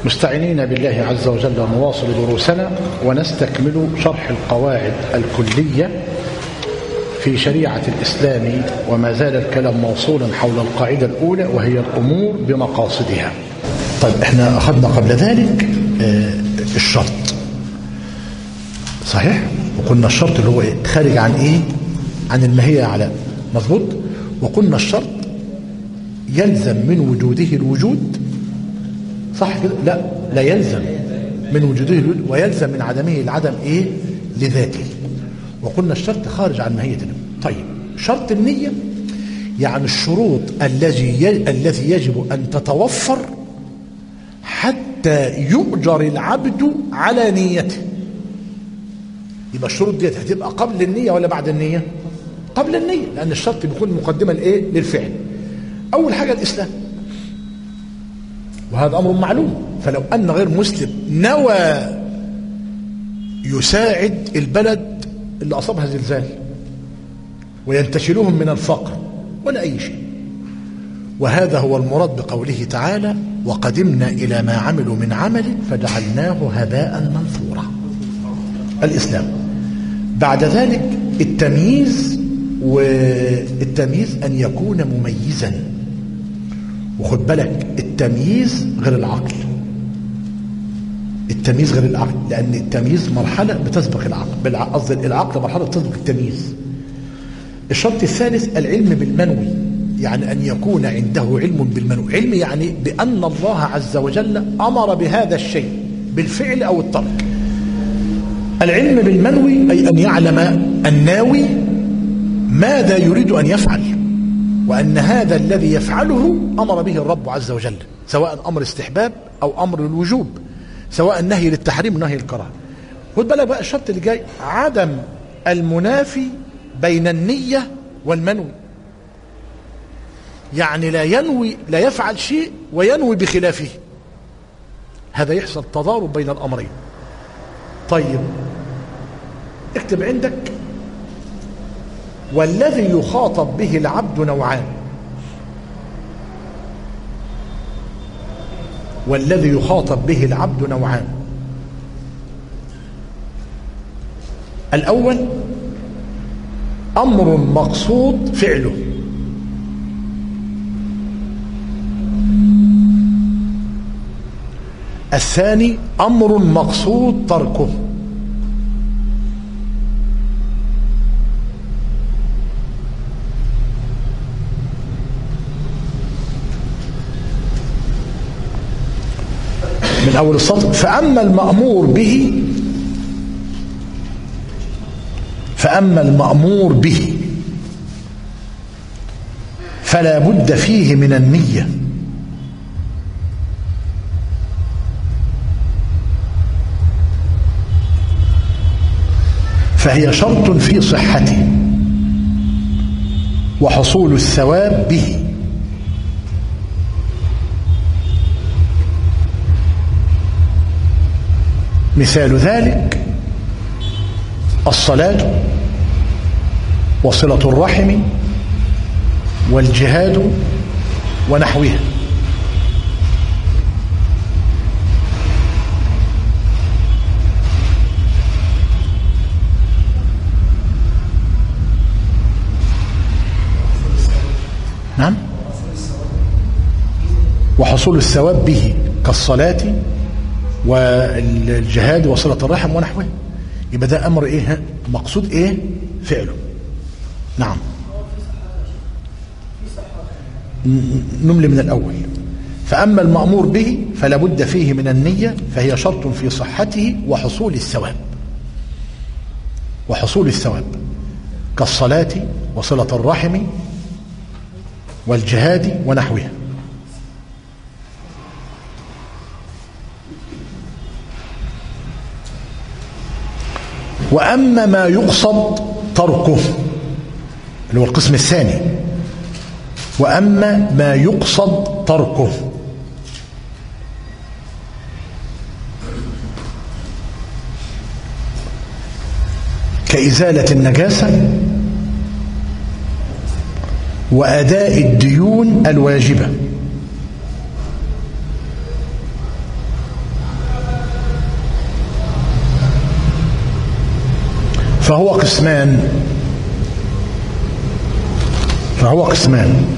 مستعينين بالله عز وجل نواصل دروسنا ونستكمل شرح القواعد الكلية في شريعة الإسلام وما زال الكلام موصولا حول القاعدة الأولى وهي الأمور بمقاصدها طيب احنا أخذنا قبل ذلك الشرط صحيح وقلنا الشرط اللي هو إيه؟ خارج عن ايه عن الماهية على مظبوط وقلنا الشرط يلزم من وجوده الوجود صح كده لا لا يلزم من وجوده الوجود ويلزم من عدمه العدم ايه لذاته وقلنا الشرط خارج عن ماهية طيب شرط النية يعني الشروط الذي الذي يجب أن تتوفر حتى يؤجر العبد على نيته يبقى الشروط ديت هتبقى قبل النية ولا بعد النية قبل النية لأن الشرط بيكون مقدمة لإيه للفعل أول حاجة الإسلام وهذا أمر معلوم فلو أن غير مسلم نوى يساعد البلد اللي أصابها زلزال وينتشلهم من الفقر ولا أي شيء وهذا هو المراد بقوله تعالى وقدمنا إلى ما عملوا من عمل فجعلناه هباء منثورا الإسلام بعد ذلك التمييز والتمييز أن يكون مميزا وخد بالك التمييز غير العقل التمييز غير العقل لأن التمييز مرحلة بتسبق العقل قصدي العقل مرحلة بتسبق التمييز الشرط الثالث العلم بالمنوي يعني أن يكون عنده علم بالمنوي علم يعني بأن الله عز وجل أمر بهذا الشيء بالفعل أو الترك العلم بالمنوي أي أن يعلم الناوي ماذا يريد أن يفعل وأن هذا الذي يفعله أمر به الرب عز وجل سواء أمر استحباب أو أمر الوجوب سواء نهي للتحريم ونهي الكراهه خد بالك بقى الشرط اللي جاي عدم المنافي بين النية والمنوي يعني لا ينوي لا يفعل شيء وينوي بخلافه هذا يحصل تضارب بين الأمرين طيب اكتب عندك والذي يخاطب به العبد نوعان والذي يخاطب به العبد نوعان الأول أمر مقصود فعله الثاني أمر مقصود تركه من أول السطر فأما المأمور به فأما المأمور به فلا بد فيه من النية فهي شرط في صحته وحصول الثواب به مثال ذلك الصلاة وصلة الرحم والجهاد ونحوها نعم وحصول الثواب به كالصلاة والجهاد وصلة الرحم ونحوه يبقى ده أمر إيه مقصود إيه فعله نعم نملي من الأول فأما المأمور به فلا بد فيه من النية فهي شرط في صحته وحصول الثواب وحصول الثواب كالصلاة وصلة الرحم والجهاد ونحوها وأما ما يقصد تركه اللي هو القسم الثاني وأما ما يقصد تركه كإزالة النجاسة وأداء الديون الواجبة فهو قسمان فهو قسمان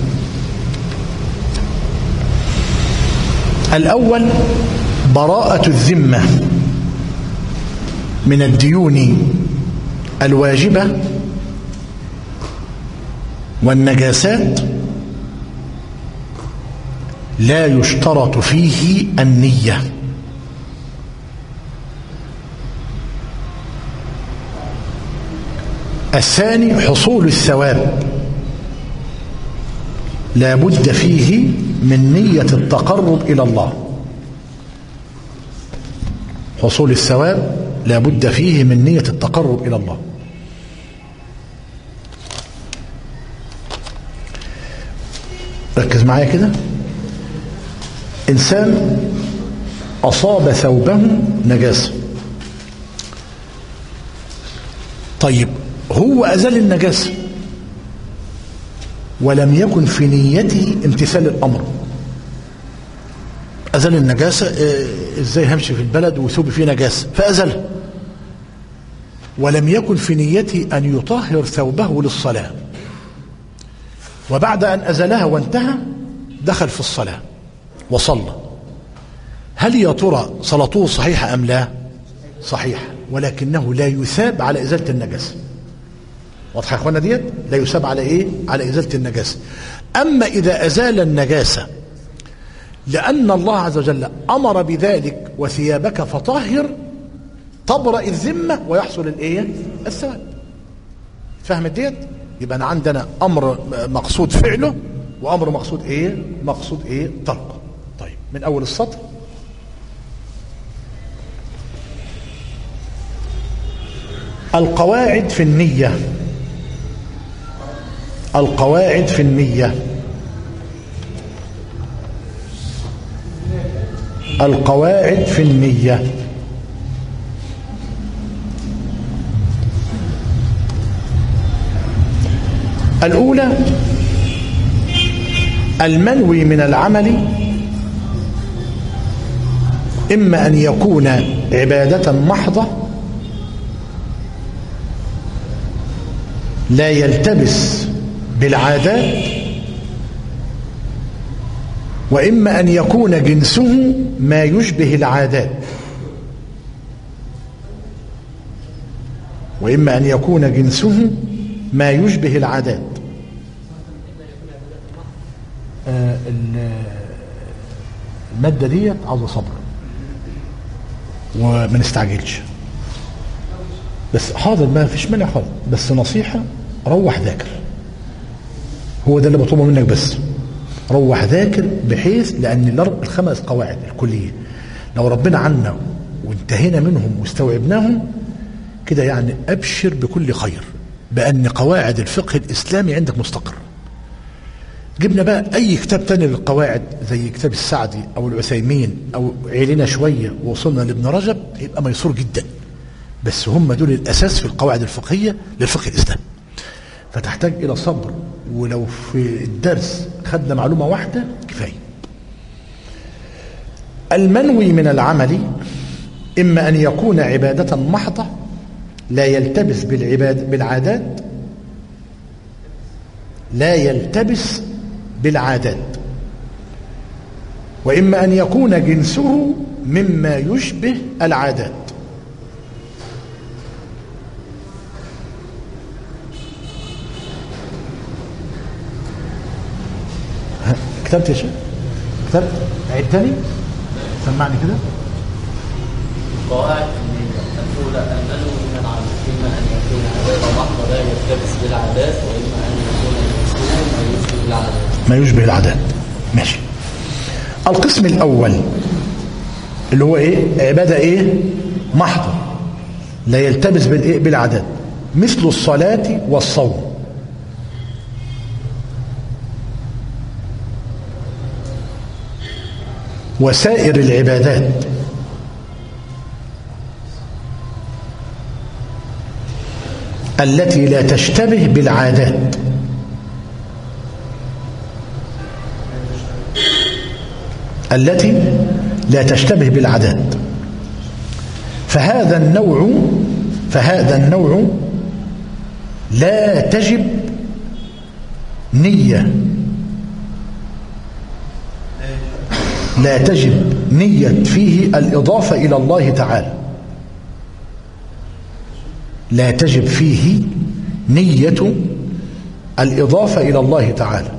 الأول براءة الذمة من الديون الواجبة والنجاسات لا يشترط فيه النية الثاني حصول الثواب لا بد فيه من نية التقرب إلى الله حصول الثواب لا بد فيه من نية التقرب إلى الله ركز معايا كده إنسان أصاب ثوبه نجاسة طيب هو أزال النجاسة ولم يكن في نيته امتثال الأمر أزال النجاسة إيه إزاي همشي في البلد وثوبي فيه نجاسة فأزلها ولم يكن في نيته أن يطهر ثوبه للصلاة وبعد أن أزلها وانتهى دخل في الصلاة وصلى هل يا ترى صلاته صحيحة أم لا صحيحة ولكنه لا يثاب على إزالة النجاسة واضحة يا اخوانا ديت لا يثاب على ايه على ازاله النجاسه اما اذا ازال النجاسه لان الله عز وجل امر بذلك وثيابك فطهر تبرأ الذمه ويحصل الايه الثواب فهمت ديت يبقى أنا عندنا امر مقصود فعله وامر مقصود ايه مقصود ايه تركه طيب من اول السطر القواعد في النيه القواعد في النية القواعد في النية الأولى المنوي من العمل إما أن يكون عبادة محضة لا يلتبس بالعادات وإما أن يكون جنسه ما يشبه العادات وإما أن يكون جنسه ما يشبه العادات آه المادة دي عاوزة صبر وما نستعجلش بس حاضر ما فيش مانع خالص بس نصيحة روح ذاكر هو ده اللي بطلبه منك بس روح ذاكر بحيث لأن الخمس قواعد الكلية لو ربنا عنا وانتهينا منهم واستوعبناهم كده يعني أبشر بكل خير بأن قواعد الفقه الإسلامي عندك مستقر جبنا بقى أي كتاب تاني للقواعد زي كتاب السعدي أو العثيمين أو عيلنا شوية ووصلنا لابن رجب يبقى ميسور جدا بس هم دول الأساس في القواعد الفقهية للفقه الإسلامي فتحتاج إلى صبر ولو في الدرس خدنا معلومة واحدة كفاية المنوي من العمل إما أن يكون عبادة محضة لا يلتبس بالعباد بالعادات لا يلتبس بالعادات وإما أن يكون جنسه مما يشبه العادات كتبت يا شيخ كتبت عيد تاني سمعني كده قواعد الأولى المنو من العمل إما أن يكون عبادة محضة لا يلتبس بالعادات وإما أن يكون مسلما ما يشبه بالعادات ما يشبه العادات ماشي القسم الأول اللي هو إيه عبادة إيه محضة لا يلتبس بالإيه بالعادات مثل الصلاة والصوم وسائر العبادات التي لا تشتبه بالعادات التي لا تشتبه بالعادات فهذا النوع فهذا النوع لا تجب نية لا تجب نية فيه الإضافة إلى الله تعالى لا تجب فيه نية الإضافة إلى الله تعالى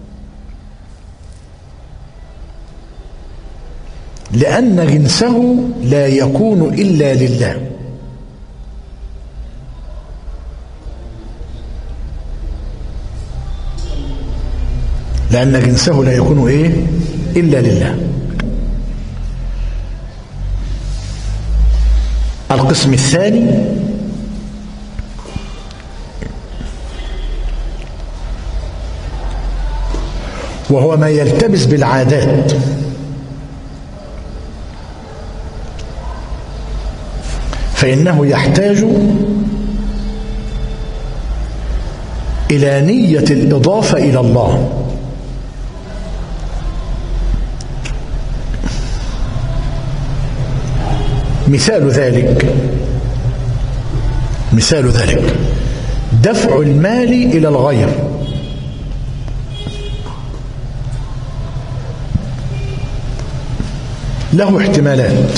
لأن جنسه لا يكون إلا لله لأن جنسه لا يكون إيه إلا لله القسم الثاني وهو ما يلتبس بالعادات فإنه يحتاج إلى نية الإضافة إلى الله مثال ذلك مثال ذلك دفع المال إلى الغير له احتمالات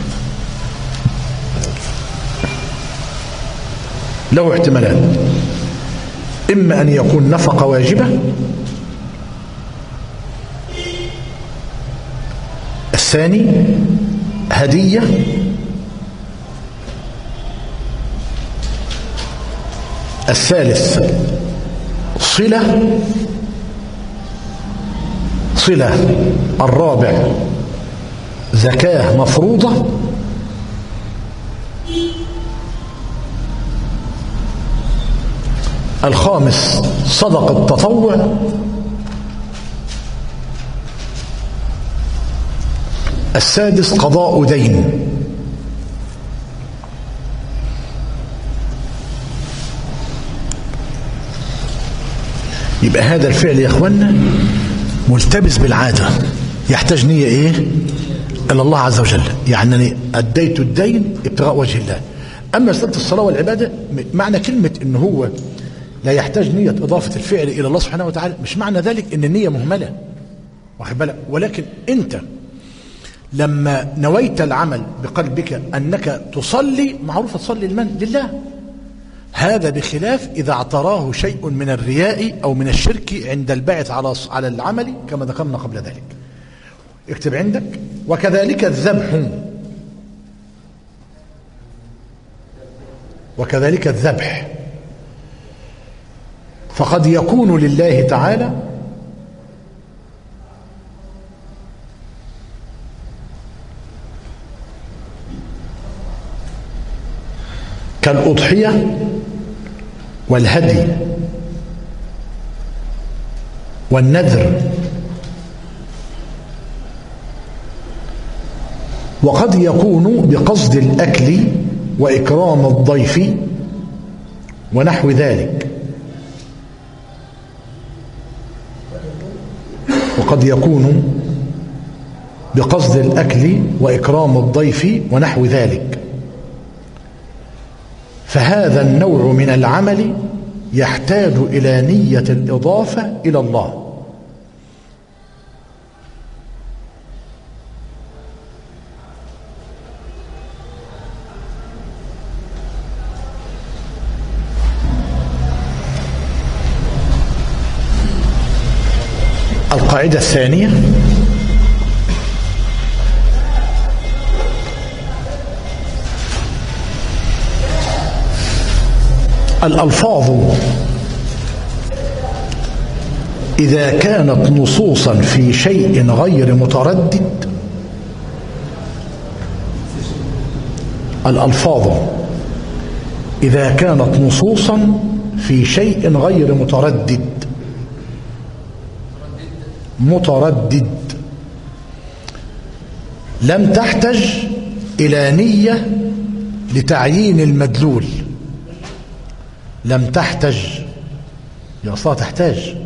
له احتمالات إما أن يكون نفقة واجبة الثاني هدية الثالث صلة صلة الرابع زكاة مفروضة الخامس صدق التطوع السادس قضاء دين يبقى هذا الفعل يا اخوانا ملتبس بالعادة يحتاج نية ايه الى الله عز وجل يعني أنا اديت الدين ابتغاء وجه الله اما مسألة الصلاة والعبادة معنى كلمة ان هو لا يحتاج نية اضافة الفعل الى الله سبحانه وتعالى مش معنى ذلك ان النية مهملة واخد بالك ولكن انت لما نويت العمل بقلبك انك تصلي معروف تصلي لمن لله هذا بخلاف إذا اعتراه شيء من الرياء أو من الشرك عند البعث على على العمل كما ذكرنا قبل ذلك اكتب عندك وكذلك الذبح وكذلك الذبح فقد يكون لله تعالى كالأضحية والهدي والنذر وقد يكون بقصد الأكل وإكرام الضيف ونحو ذلك وقد يكون بقصد الأكل وإكرام الضيف ونحو ذلك فهذا النوع من العمل يحتاج إلى نية الإضافة إلى الله القاعدة الثانية الألفاظ إذا كانت نصوصا في شيء غير متردد الألفاظ إذا كانت نصوصا في شيء غير متردد متردد لم تحتج إلى نية لتعيين المدلول لم تحتج يا أصلا تحتاج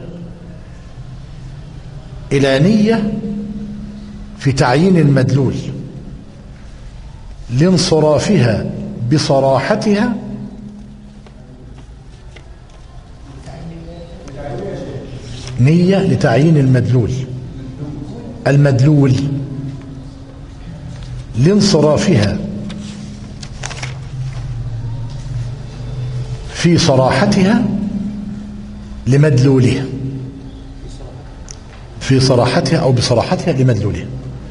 إلى نية في تعيين المدلول لانصرافها بصراحتها نية لتعيين المدلول المدلول لانصرافها في صراحتها لمدلولها في صراحتها أو بصراحتها لمدلولها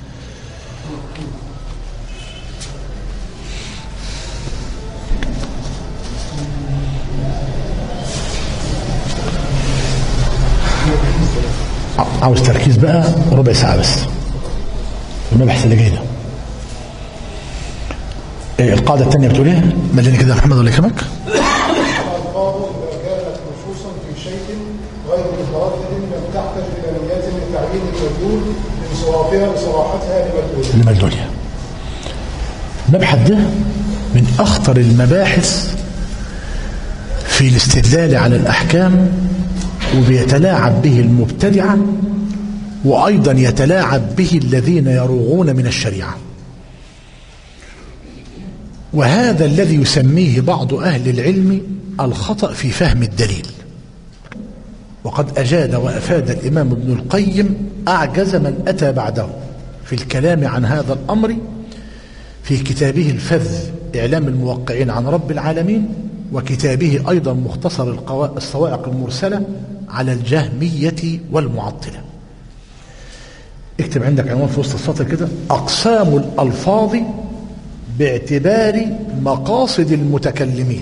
عاوز تركيز بقى ربع ساعة بس المبحث اللي جاي ده إيه القاعدة الثانية بتقول ايه؟ مليني كده يا محمد ولا يكرمك؟ الألفاظ إذا كانت نصوصا في شيء غير متردد لم تحتج إلى نيات لتعيين المدلول لانصرافها بصراحتها لمدلولها. لمدلولها المبحث ده من أخطر المباحث في الاستدلال على الأحكام وبيتلاعب به المبتدعة وأيضا يتلاعب به الذين يروغون من الشريعة وهذا الذي يسميه بعض أهل العلم الخطأ في فهم الدليل وقد أجاد وأفاد الإمام ابن القيم أعجز من أتى بعده في الكلام عن هذا الأمر في كتابه الفذ إعلام الموقعين عن رب العالمين وكتابه أيضا مختصر القوا- الصواعق المرسلة على الجهمية والمعطلة اكتب عندك عنوان في وسط السطر كده أقسام الألفاظ باعتبار مقاصد المتكلمين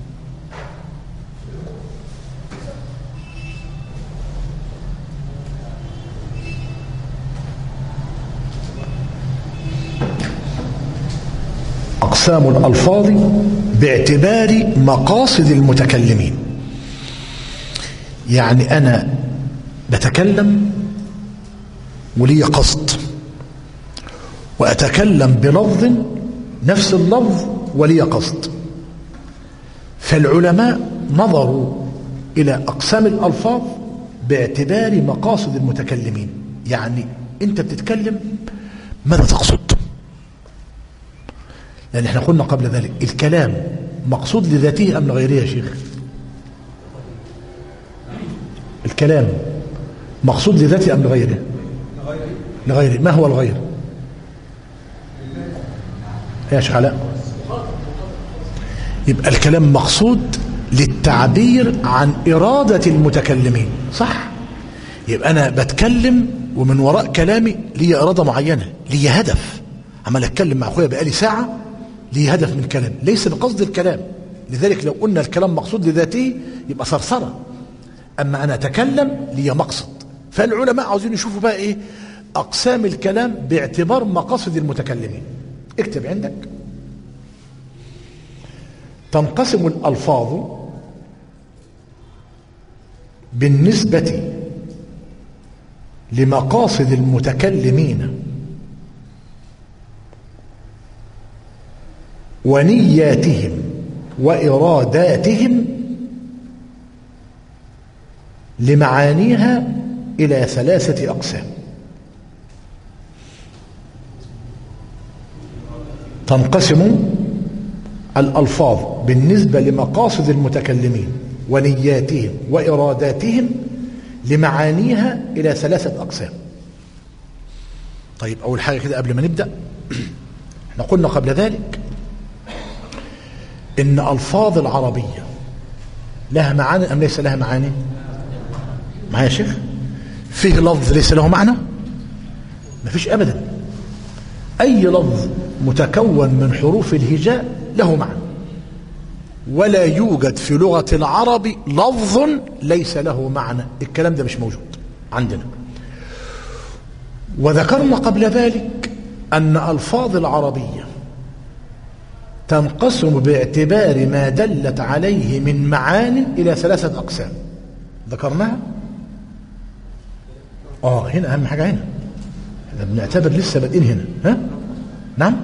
أقسام الألفاظ باعتبار مقاصد المتكلمين يعني أنا بتكلم ولي قصد وأتكلم بلفظ نفس اللفظ ولي قصد فالعلماء نظروا إلى أقسام الألفاظ باعتبار مقاصد المتكلمين يعني أنت بتتكلم ماذا تقصد لأن احنا قلنا قبل ذلك الكلام مقصود لذاته أم لغيره يا شيخ الكلام مقصود لذاته أم لغيره لغيره ما هو الغير يا شيخ علاء يبقى الكلام مقصود للتعبير عن إرادة المتكلمين صح يبقى أنا بتكلم ومن وراء كلامي لي إرادة معينة لي هدف عمال أتكلم مع أخويا بقالي ساعة لي هدف من كلام ليس بقصد الكلام لذلك لو قلنا الكلام مقصود لذاته يبقى صرصرة أما أنا أتكلم لي مقصد فالعلماء عاوزين يشوفوا بقى إيه أقسام الكلام باعتبار مقاصد المتكلمين اكتب عندك تنقسم الألفاظ بالنسبة لمقاصد المتكلمين ونياتهم وإراداتهم لمعانيها إلى ثلاثة أقسام تنقسم الألفاظ بالنسبة لمقاصد المتكلمين ونياتهم وإراداتهم لمعانيها إلى ثلاثة أقسام طيب أول حاجة كده قبل ما نبدأ احنا قلنا قبل ذلك إن ألفاظ العربية لها معاني أم ليس لها معاني معايا يا شيخ فيه لفظ ليس له معنى مفيش أبدا أي لفظ متكون من حروف الهجاء له معنى ولا يوجد في لغة العرب لفظ ليس له معنى الكلام ده مش موجود عندنا وذكرنا قبل ذلك أن ألفاظ العربية تنقسم باعتبار ما دلت عليه من معان إلى ثلاثة أقسام ذكرناها آه هنا أهم حاجة هنا احنا بنعتبر لسه بادئين هنا ها نعم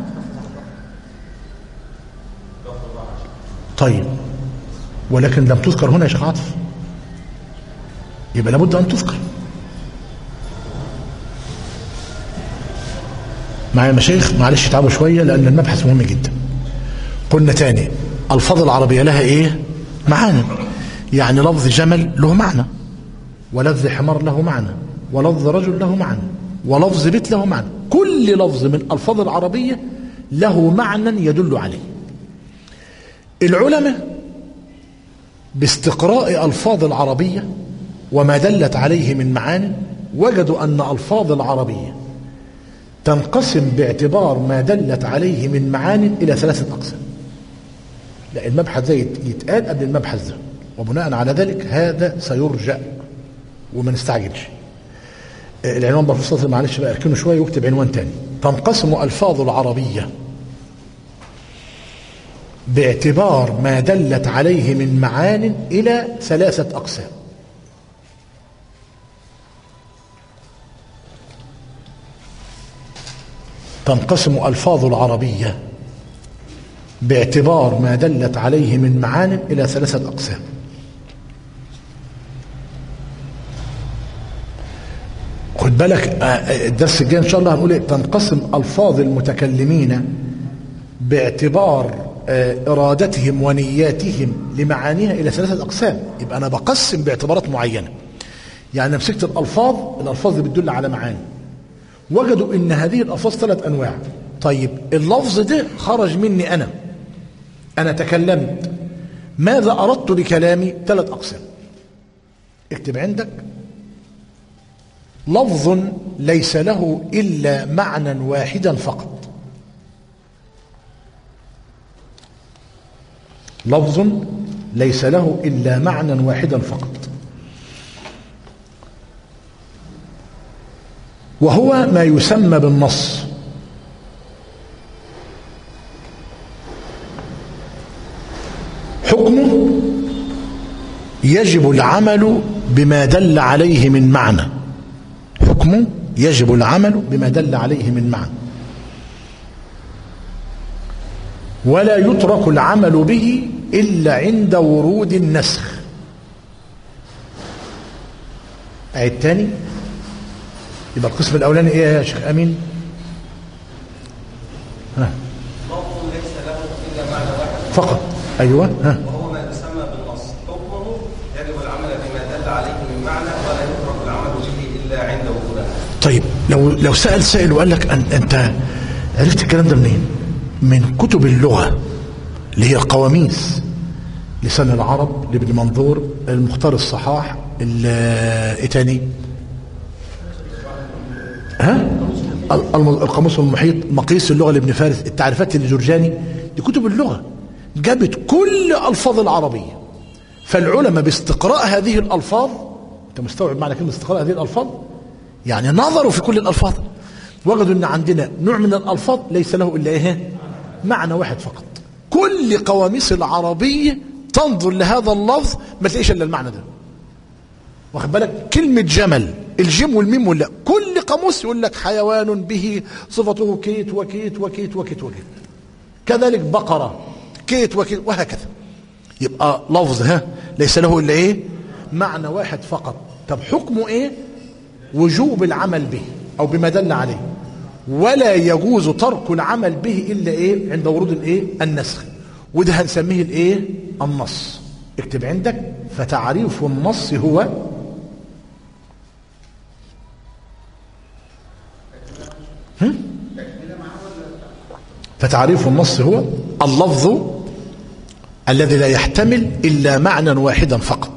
طيب ولكن لم تذكر هنا يا شيخ عاطف يبقى لابد ان تذكر معايا مشايخ معلش تعبوا شويه لان المبحث مهم جدا قلنا تاني الفاظ العربيه لها ايه معاني يعني لفظ جمل له معنى ولفظ حمار له معنى ولفظ رجل له معنى ولفظ بيت له معنى كل لفظ من الفاظ العربيه له معنى يدل عليه العلماء باستقراء الفاظ العربيه وما دلت عليه من معان وجدوا ان الفاظ العربيه تنقسم باعتبار ما دلت عليه من معان الى ثلاثه اقسام لا المبحث ده يت- يتقال قبل المبحث ده وبناء على ذلك هذا سيرجع وما نستعجلش آه، العنوان بقى في السطر معلش بقى اركنه شويه واكتب عنوان تاني تنقسم الفاظ العربيه باعتبار ما دلت عليه من معان الى ثلاثه اقسام تنقسم الفاظ العربيه باعتبار ما دلت عليه من معان الى ثلاثه اقسام خد بالك آه، آه، الدرس الجاي ان شاء الله هنقول إيه؟ تنقسم الفاظ المتكلمين باعتبار آه، ارادتهم ونياتهم لمعانيها الى ثلاثه اقسام يبقى انا بقسم باعتبارات معينه يعني مسكت الالفاظ الالفاظ اللي بتدل على معاني وجدوا ان هذه الالفاظ ثلاث انواع طيب اللفظ ده خرج مني انا انا تكلمت ماذا اردت بكلامي ثلاث اقسام اكتب عندك لفظ ليس له الا معنى واحدا فقط لفظ ليس له الا معنى واحدا فقط وهو ما يسمى بالنص حكمه يجب العمل بما دل عليه من معنى حكمه يجب العمل بما دل عليه من معنى ولا يترك العمل به إلا عند ورود النسخ أعيد تاني يبقى القسم الأولاني إيه يا شيخ أمين ها لفظ ليس له الا معنى واحد فقط أيوة ها وهو ما يسمى بالنص حكمه يجب العمل بما دل عليه من معنى ولا يترك العمل به الا عند وجوده طيب لو لو سأل سائل وقال لك أن أنت عرفت الكلام ده منين؟ من كتب اللغة اللي هي القواميس لسان العرب لابن منظور المختار الصحاح ال- ايه تاني؟ ها؟ ال- الم- القاموس المحيط مقيس اللغة لابن فارس التعريفات للجرجاني دي كتب اللغة جابت كل ألفاظ العربية فالعلماء باستقراء هذه الألفاظ أنت مستوعب معنى كلمة استقراء هذه الألفاظ؟ يعني نظروا في كل الألفاظ وجدوا أن عندنا نوع من الألفاظ ليس له إلا إيه؟ معنى واحد فقط كل قواميس العربية تنظر لهذا اللفظ ما تلاقيش إلا المعنى ده واخد بالك كلمة جمل الجيم والميم ولا كل قاموس يقول لك حيوان به صفته كيت وكيت وكيت وكيت وكيت كذلك بقرة كيت وكيت وهكذا يبقى لفظ ها ليس له الا ايه معنى واحد فقط طب حكمه ايه وجوب العمل به او بما دل عليه ولا يجوز ترك العمل به الا ايه عند ورود الايه النسخ وده هنسميه الايه النص اكتب عندك فتعريف النص هو هم؟ فتعريف النص هو اللفظ الذي لا يحتمل إلا معنى واحدا فقط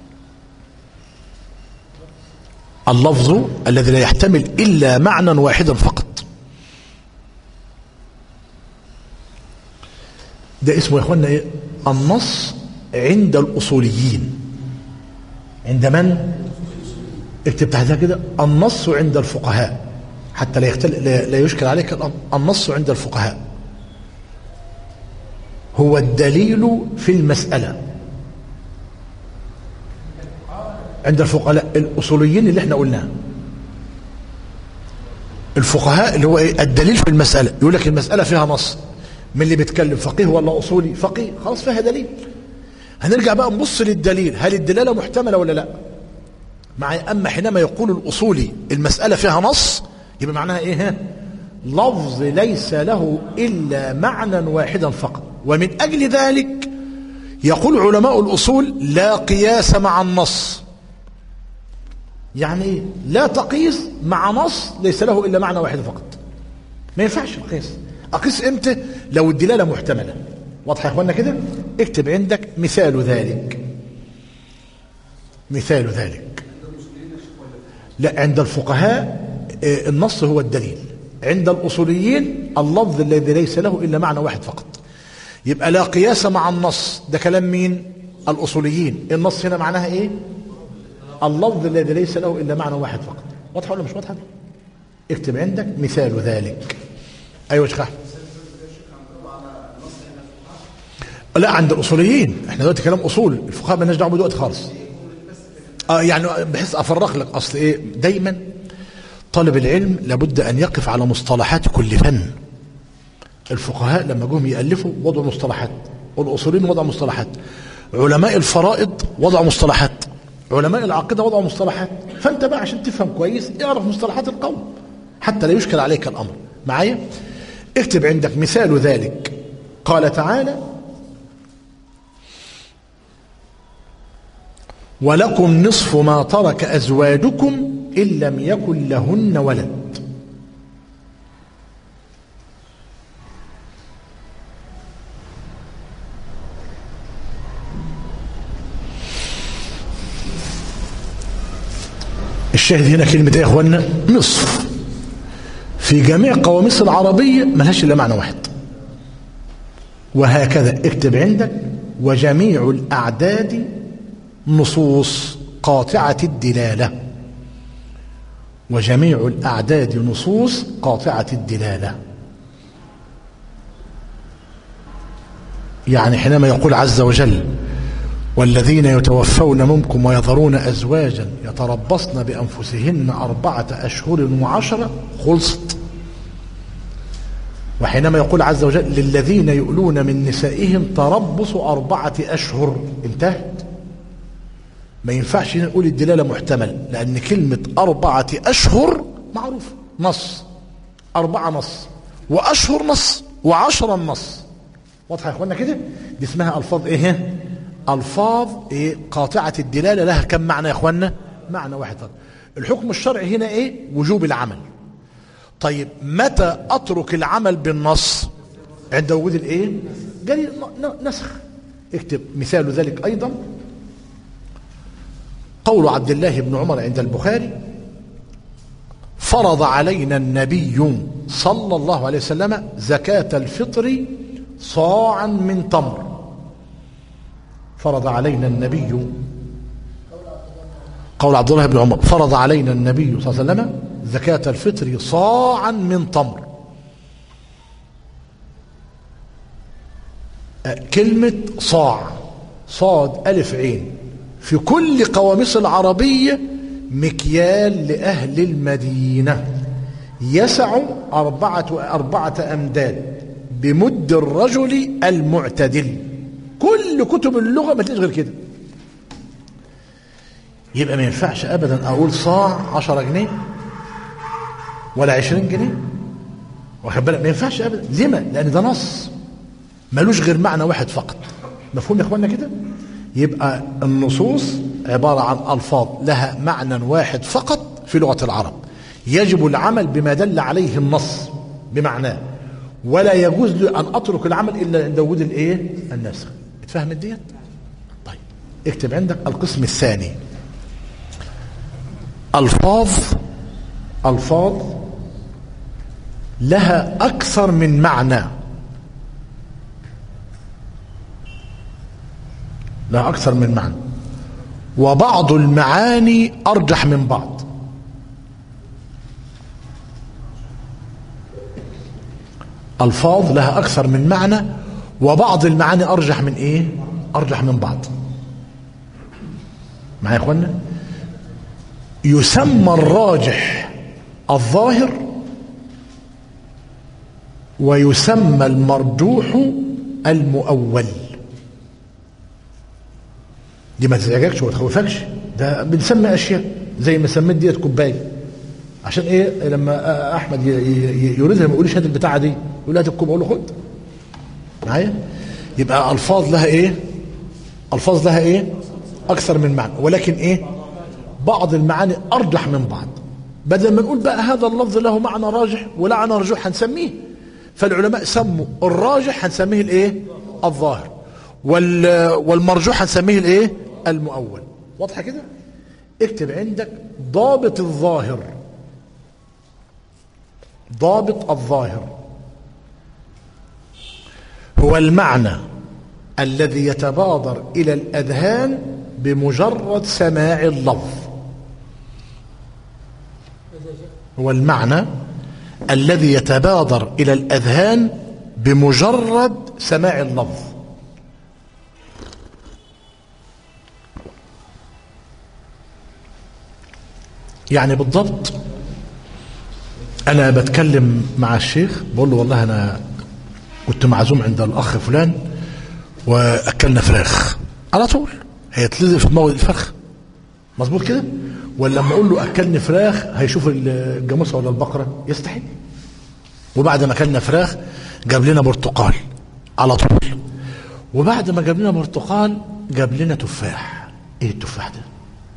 اللفظ الذي لا يحتمل إلا معنى واحدا فقط ده اسمه يا اخوانا ايه النص عند الأصوليين عند من اكتب تحتها كده النص عند الفقهاء حتى لا, يختل... لا لا يشكل عليك الأمر النص عند الفقهاء هو الدليل في المسألة عند الفقهاء الأصوليين اللي احنا قلناه الفقهاء اللي هو ايه الدليل في المسألة يقول لك المسألة فيها نص من اللي بيتكلم فقيه ولا أصولي فقيه خلاص فيها دليل هنرجع بقى نبص للدليل هل الدلالة محتملة ولا لا مع أما حينما يقول الأصولي المسألة فيها نص يبقى معناها ايه ها لفظ ليس له إلا معنى واحدا فقط ومن أجل ذلك يقول علماء الأصول لا قياس مع النص يعني ايه لا تقيس مع نص ليس له الا معنى واحد فقط ما ينفعش القياس اقيس امتى لو الدلاله محتمله واضح يا اخوانا كده اكتب عندك مثال ذلك مثال ذلك لا عند الفقهاء آه، النص هو الدليل عند الاصوليين اللفظ الذي ليس له الا معنى واحد فقط يبقى لا قياس مع النص ده كلام مين الاصوليين النص هنا معناها ايه اللفظ الذي ليس له الا معنى واحد فقط واضحه ولا مش واضحه اكتب عندك مثال ذلك ايوه يا شيخ أحمد. لا عند الاصوليين احنا دلوقتي كلام اصول الفقهاء مالناش دعوه دلوقتي خالص اه يعني بحيث افرق لك اصل ايه دايما طالب العلم لابد ان يقف على مصطلحات كل فن الفقهاء لما جم يالفوا وضعوا مصطلحات والاصوليين وضعوا مصطلحات علماء الفرائض وضعوا مصطلحات علماء العقيده وضعوا مصطلحات فانت بقى عشان تفهم كويس اعرف مصطلحات القوم حتى لا يشكل عليك الامر معايا اكتب عندك مثال ذلك قال تعالى ولكم نصف ما ترك أزواجكم إن لم يكن لهن ولد الشاهد هنا كلمة ايه يا اخوانا نصف في جميع قواميس العربية ملهاش الا معنى واحد وهكذا اكتب عندك وجميع الأعداد نصوص قاطعة الدلالة وجميع الأعداد نصوص قاطعة الدلالة يعني حينما يقول عز وجل والذين يتوفون منكم ويذرون أزواجا يتربصن بأنفسهن أربعة أشهر وعشرة خلصت وحينما يقول عز وجل للذين يؤلون من نسائهم تربص أربعة أشهر انتهت ما ينفعش نقول الدلالة محتمل لأن كلمة أربعة أشهر معروف نص أربعة نص وأشهر نص وعشرة نص واضحة يا أخوانا كده دي اسمها ألفاظ إيه ألفاظ إيه قاطعة الدلالة لها كم معنى يا أخوانا معنى واحد فقط الحكم الشرعي هنا إيه وجوب العمل طيب متى أترك العمل بالنص عند وجود الإيه جري نسخ اكتب مثال ذلك أيضا قول عبد الله بن عمر عند البخاري فرض علينا النبي صلى الله عليه وسلم زكاة الفطر صاعا من تمر فرض علينا النبي قول عبد الله بن عمر فرض علينا النبي صلى الله عليه وسلم زكاة الفطر صاعا من تمر كلمة صاع صاد ألف عين في كل قواميس العربية مكيال لأهل المدينة يسع أربعة, أربعة أمداد بمد الرجل المعتدل كل كتب اللغة ما تلاقيش غير كده يبقى ما ينفعش أبدا أقول صاع عشرة جنيه ولا عشرين جنيه واخد بالك ما ينفعش أبدا لما لأن ده نص ملوش غير معنى واحد فقط مفهوم يا إخوانا كده يبقى النصوص عبارة عن ألفاظ لها معنى واحد فقط في لغة العرب يجب العمل بما دل عليه النص بمعناه ولا يجوز لي أن أترك العمل إلا عند وجود الإيه؟ النسخ اتفهم ديت؟ طيب اكتب عندك القسم الثاني ألفاظ ألفاظ لها أكثر من معنى لها أكثر من معنى وبعض المعاني أرجح من بعض ألفاظ لها أكثر من معنى وبعض المعاني أرجح من إيه؟ أرجح من بعض معايا يا إخوانا؟ يسمى الراجح الظاهر ويسمى المرجوح المؤول دي ما تزعجكش وما تخوفكش ده بنسمي اشياء زي ما سميت ديت كوبايه عشان ايه لما احمد يريدها ما يقوليش هات البتاعه دي يقول هات الكوب اقول له خد معايا يبقى الفاظ لها ايه الفاظ لها ايه اكثر من معنى ولكن ايه بعض المعاني ارجح من بعض بدل ما نقول بقى هذا اللفظ له معنى راجح ولا معنى مرجوح هنسميه فالعلماء سموا الراجح هنسميه الايه الظاهر وال والمرجوح هنسميه الايه المؤول واضحه كده اكتب عندك ضابط الظاهر ضابط الظاهر هو المعنى الذي يتبادر الى الاذهان بمجرد سماع اللفظ هو المعنى الذي يتبادر الى الاذهان بمجرد سماع اللفظ يعني بالضبط انا بتكلم مع الشيخ بقول له والله انا كنت معزوم عند الاخ فلان واكلنا فراخ على طول هيتلزق في دماغه الفرخ مظبوط كده ولا لما اقول له اكلني فراخ هيشوف الجاموسه ولا البقره يستحيل وبعد ما اكلنا فراخ جاب لنا برتقال على طول وبعد ما جاب لنا برتقال جاب لنا تفاح ايه التفاح ده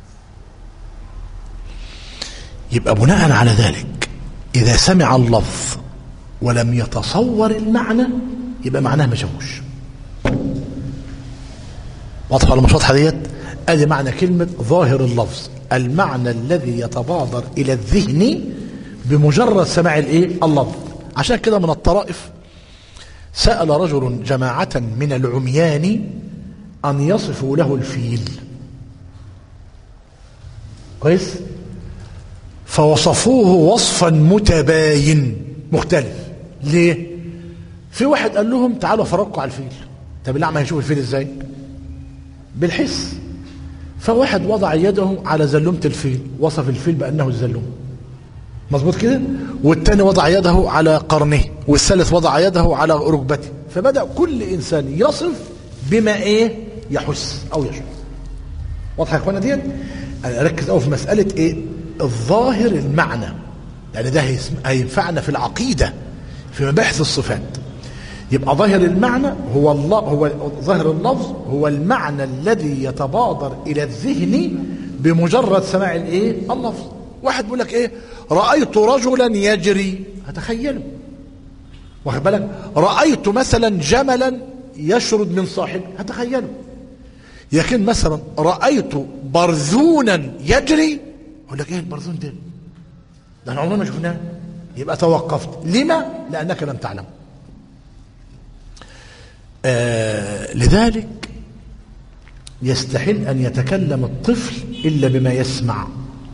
يبقى بناء على ذلك اذا سمع اللفظ ولم يتصور المعنى يبقى معناه ما شافوش واضحه ولا مش واضحه ديت ادي معنى كلمه ظاهر اللفظ المعنى الذي يتبادر الى الذهن بمجرد سماع الايه اللفظ عشان كده من الطرائف سال رجل جماعه من العميان ان يصفوا له الفيل كويس فوصفوه وصفا متباين مختلف ليه في واحد قال لهم تعالوا فرقوا على الفيل طب الاعمى هيشوف الفيل ازاي بالحس فواحد وضع يده على زلومة الفيل وصف الفيل بأنه الزلوم مظبوط كده والتاني وضع يده على قرنه والثالث وضع يده على ركبته فبدأ كل إنسان يصف بما إيه يحس أو يشعر واضحة يا إخوانا ديت أنا أركز أوي في مسألة إيه الظاهر المعنى يعني ده هينفعنا في العقيدة في مباحث الصفات يبقى ظاهر المعنى هو الله هو ظاهر اللفظ هو المعنى الذي يتبادر الى الذهن بمجرد سماع الايه اللفظ واحد بيقول لك ايه رايت رجلا يجري هتخيله واخد بالك رايت مثلا جملا يشرد من صاحبه هتخيله لكن مثلا رايت برذونا يجري اقول لك ايه البرذون ده ده احنا عمرنا ما شفناه يبقى توقفت لما لانك لم تعلم آه لذلك يستحيل أن يتكلم الطفل إلا بما يسمع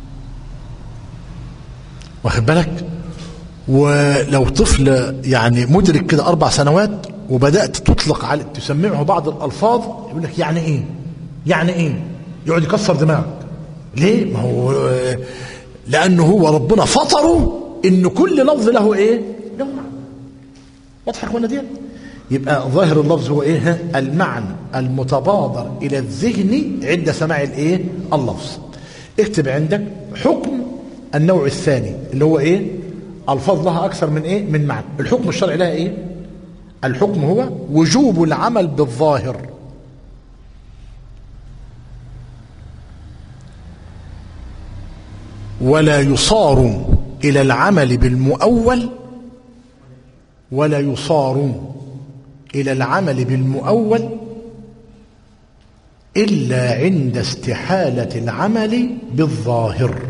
واخد بالك ولو طفل يعني مدرك كده أربع سنوات وبدأت تطلق على تسمعه بعض الألفاظ يقول لك يعني إيه يعني إيه يقعد يكسر دماغك ليه ما هو آه لأنه هو ربنا فطره إن كل لفظ له إيه له معنى واضح يا اخوانا ديت يبقى ظاهر اللفظ هو ايه المعنى المتبادر الى الذهن عند سماع الايه اللفظ اكتب عندك حكم النوع الثاني اللي هو ايه الفاظ لها اكثر من ايه من معنى الحكم الشرعي لها ايه الحكم هو وجوب العمل بالظاهر ولا يصار الى العمل بالمؤول ولا يصار إلى العمل بالمؤول إلا عند استحالة العمل بالظاهر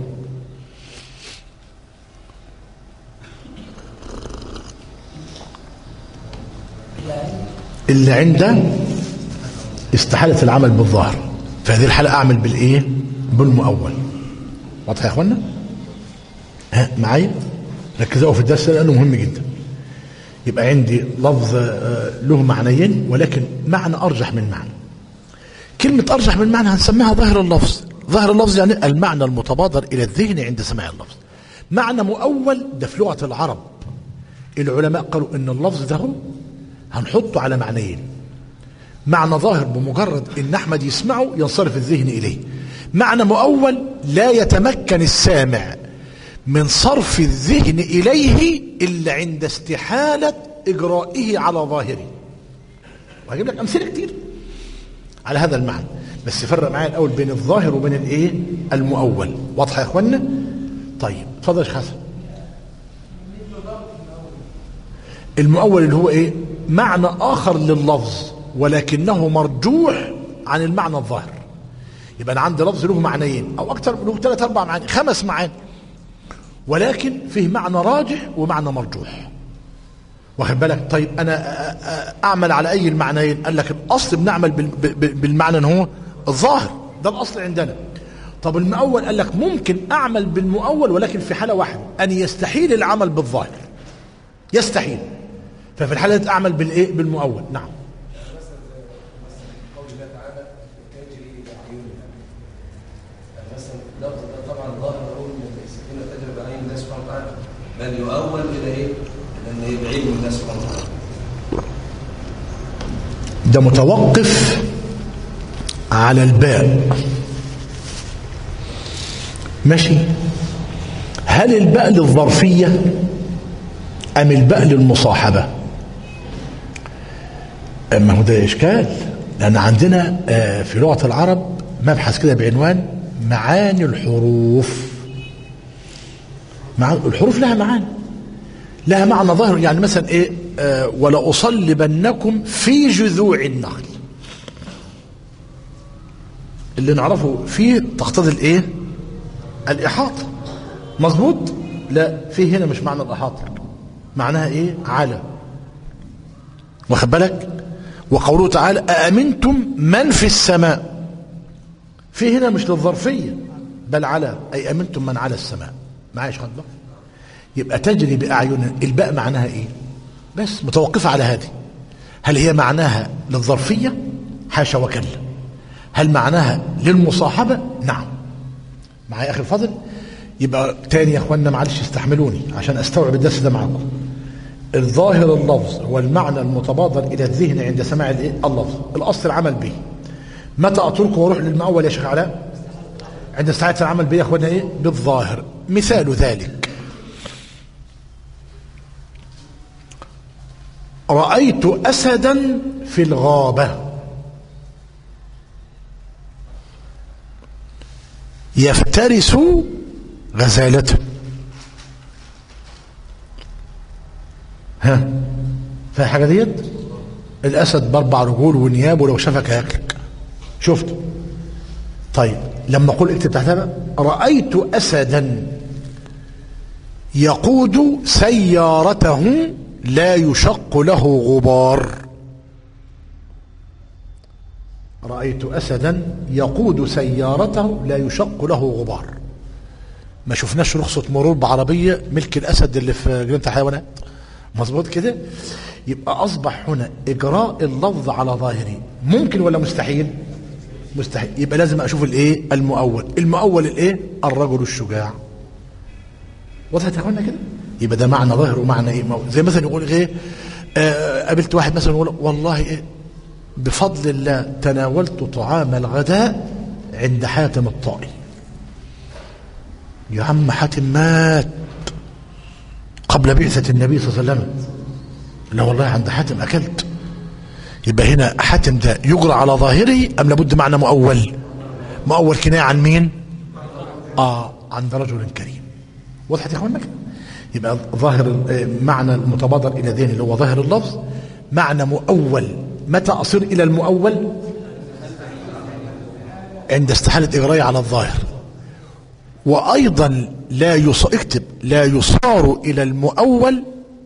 إلا عند استحالة العمل بالظاهر في هذه الحالة أعمل بالإيه؟ بالمؤول واضح يا إخوانا؟ ها معايا؟ ركزوا في الدرس لأنه مهم جدا يبقى عندي لفظ له معنيين ولكن معنى أرجح من معنى كلمة أرجح من معنى هنسميها ظاهر اللفظ ظاهر اللفظ يعني المعنى المتبادر إلى الذهن عند سماع اللفظ معنى مؤول ده في لغة العرب العلماء قالوا إن اللفظ ده هنحطه على معنيين معنى ظاهر بمجرد إن أحمد يسمعه ينصرف الذهن إليه معنى مؤول لا يتمكن السامع من صرف الذهن إليه إلا عند استحالة إجرائه على ظاهره وهجيب لك أمثلة كتير على هذا المعنى بس فرق معايا الاول بين الظاهر وبين الايه المؤول واضحه يا اخوانا طيب اتفضل يا شيخ حسن المؤول اللي هو ايه معنى اخر لللفظ ولكنه مرجوح عن المعنى الظاهر يبقى انا عندي لفظ له معنيين او اكثر له ثلاث اربع معاني خمس معاني ولكن فيه معنى راجح ومعنى مرجوح واخد بالك طيب انا أ- أ- اعمل على اي المعنيين قال لك الاصل بنعمل بال- ب- بالمعنى ان هو الظاهر ده الاصل عندنا طب المؤول قال لك ممكن اعمل بالمؤول ولكن في حاله واحده ان يستحيل العمل بالظاهر يستحيل ففي الحاله دي اعمل بالايه بالمؤول نعم قول الله تعالى تجري باعيننا يعني مثلا اللفظ ده طبعا ظاهر هو ان السكينه تجري باعين الله سبحانه وتعالى بل يؤول الى ايه؟ لان هي بعلم الله سبحانه وتعالى ده متوقف على الباء ماشي هل الباء للظرفية أم الباء للمصاحبة ما هو ده إشكال لأن عندنا آه، في لغة العرب مبحث كده بعنوان معاني الحروف مع الحروف لها معاني لها معنى ظاهر يعني مثلا ايه آه ولأصلبنكم في جذوع النخل اللي نعرفه فيه تقتضي الايه الإحاطة مظبوط لا في هنا مش معنى الإحاطة معناها ايه على واخد بالك وقوله تعالى أأمنتم من في السماء في هنا مش للظرفية بل على أي أمنتم من على السماء معايا خد بالك يبقى تجري بأعيننا الباء معناها ايه بس متوقفة على هذه هل هي معناها للظرفية حاشا وكلا هل معناها للمصاحبة نعم معايا أخي الفضل يبقى تاني يا أخوانا معلش استحملوني عشان أستوعب الدرس ده معكم الظاهر اللفظ هو المعنى المتبادر إلى الذهن عند سماع الإيه؟ اللفظ الأصل العمل به متى أتركه وأروح للمأول يا شيخ علاء عند استعادة العمل به يا أخوانا إيه بالظاهر مثال ذلك رأيت أسدا في الغابة يفترس غزالته ها فيها حاجة ديت الأسد بأربع رجول ونياب ولو شافك هياكلك شفته طيب لما أقول اكتب تحتها بقى، رأيت أسدا يقود سيارته لا يشق له غبار رأيت أسدا يقود سيارته لا يشق له غبار ما شفناش رخصة مرور بعربية ملك الأسد اللي في جنينة الحيوانات مظبوط كده يبقى أصبح هنا إجراء اللفظ على ظاهره ممكن ولا مستحيل مستحيل يبقى لازم أشوف الإيه المؤول المؤول الإيه الرجل الشجاع وضحت يا اخوانا كده يبقى ده معنى ظاهر ومعنى ايه مو- زي مثلا يقول ايه آه قابلت واحد مثلا يقول والله ايه بفضل الله تناولت طعام الغداء عند حاتم الطائي يا عم حاتم مات قبل بعثة النبي صلى الله عليه وسلم لا والله عند حاتم أكلت يبقى هنا حاتم ده يجرى على ظاهره أم لابد معنى مؤول مؤول كناية عن مين آه عند رجل كريم وضحت يا اخوانا كده؟ يبقى ظاهر آه، معنى المتبادر الى ذهن اللي هو ظاهر اللفظ معنى مؤول متى اصير الى المؤول عند استحاله اجرائي على الظاهر وايضا لا يص... اكتب لا يصار الى المؤول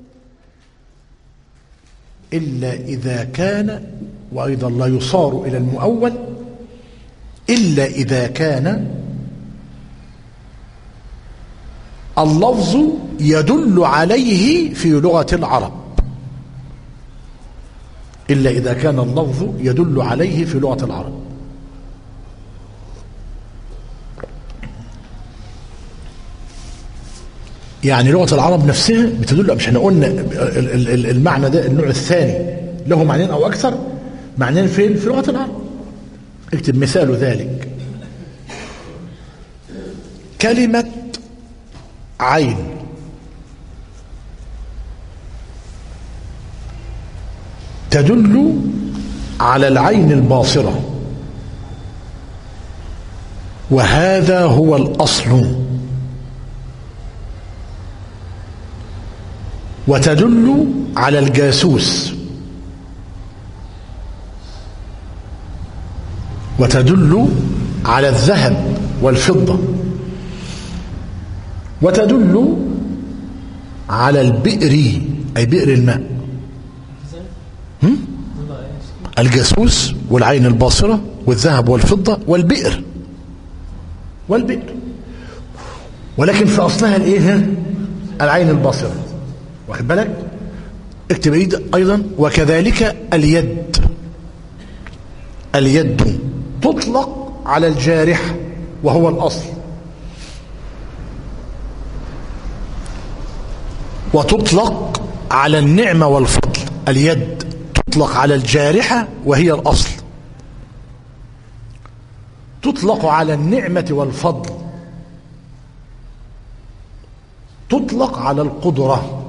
الا اذا كان وايضا لا يصار الى المؤول الا اذا كان اللفظ يدل عليه في لغة العرب إلا إذا كان اللفظ يدل عليه في لغة العرب يعني لغة العرب نفسها بتدل مش احنا قلنا ال- ال- ال- المعنى ده النوع الثاني له معنيين أو أكثر معنيين فين في لغة العرب اكتب مثال ذلك كلمة عين تدل على العين الباصرة وهذا هو الأصل وتدل على الجاسوس وتدل على الذهب والفضة وتدل على البئر أي بئر الماء هم؟ الجاسوس والعين الباصرة والذهب والفضة والبئر والبئر ولكن في أصلها الإيه ها؟ العين الباصرة واخد بالك اكتب ايد ايضا وكذلك اليد اليد تطلق على الجارح وهو الاصل وتطلق على النعمة والفضل اليد تطلق على الجارحة وهي الأصل تطلق على النعمة والفضل تطلق على القدرة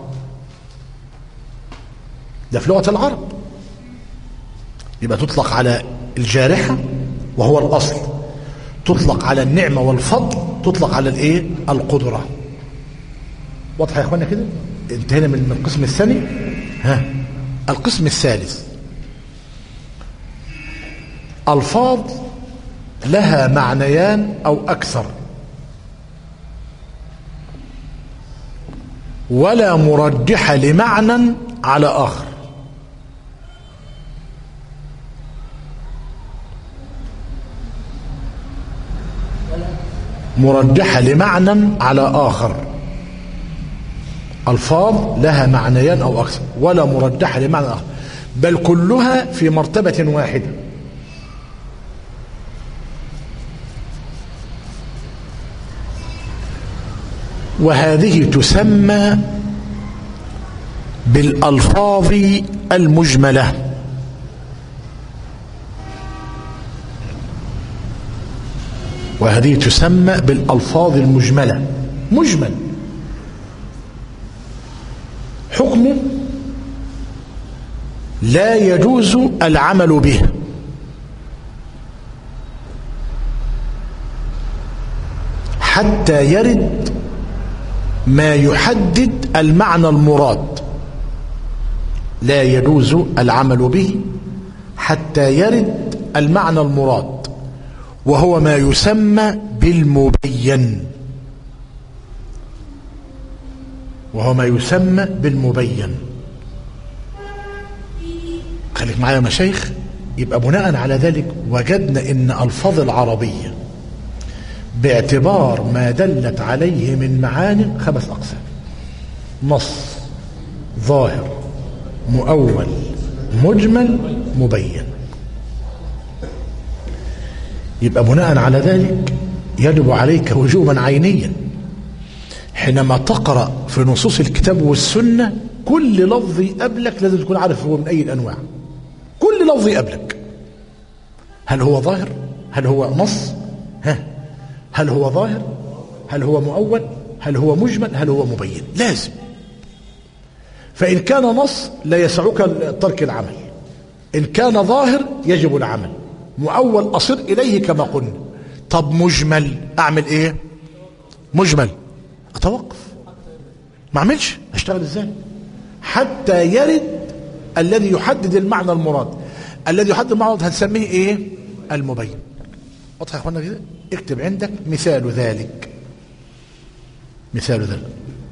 ده في لغة العرب يبقى تطلق على الجارحة وهو الأصل تطلق على النعمة والفضل تطلق على الايه القدرة واضح يا اخوانا كده انتهينا من القسم الثاني ها القسم الثالث الفاظ لها معنيان او اكثر ولا مرجح لمعنى على اخر مرجحة لمعنى على آخر ألفاظ لها معنيان أو أكثر ولا مرجحة لمعنى آخر بل كلها في مرتبة واحدة وهذه تسمى بالألفاظ المجملة وهذه تسمى بالألفاظ المجملة مجمل حكم لا يجوز العمل به حتى يرد ما يحدد المعنى المراد لا يجوز العمل به حتى يرد المعنى المراد وهو ما يسمى بالمبين وهو ما يسمى بالمبين خليك معايا يا مشايخ يبقى بناء على ذلك وجدنا ان الفاظ العربيه باعتبار ما دلت عليه من معان خمس اقسام نص ظاهر مؤول مجمل مبين يبقى بناء على ذلك يجب عليك وجوبا عينيا حينما تقرأ في نصوص الكتاب والسنة كل لفظ يقابلك لازم تكون عارف هو من أي الأنواع كل لفظ يقابلك هل هو ظاهر هل هو نص ها هل هو ظاهر هل هو مؤول هل هو مجمل هل هو مبين لازم فإن كان نص لا يسعك ترك العمل إن كان ظاهر يجب العمل مؤول أصير إليه كما قلنا طب مجمل أعمل إيه مجمل أتوقف ما أعملش أشتغل إزاي حتى يرد الذي يحدد المعنى المراد الذي يحدد المعنى المراد هنسميه إيه المبين واضح يا أخوانا كده اكتب عندك مثال ذلك مثال ذلك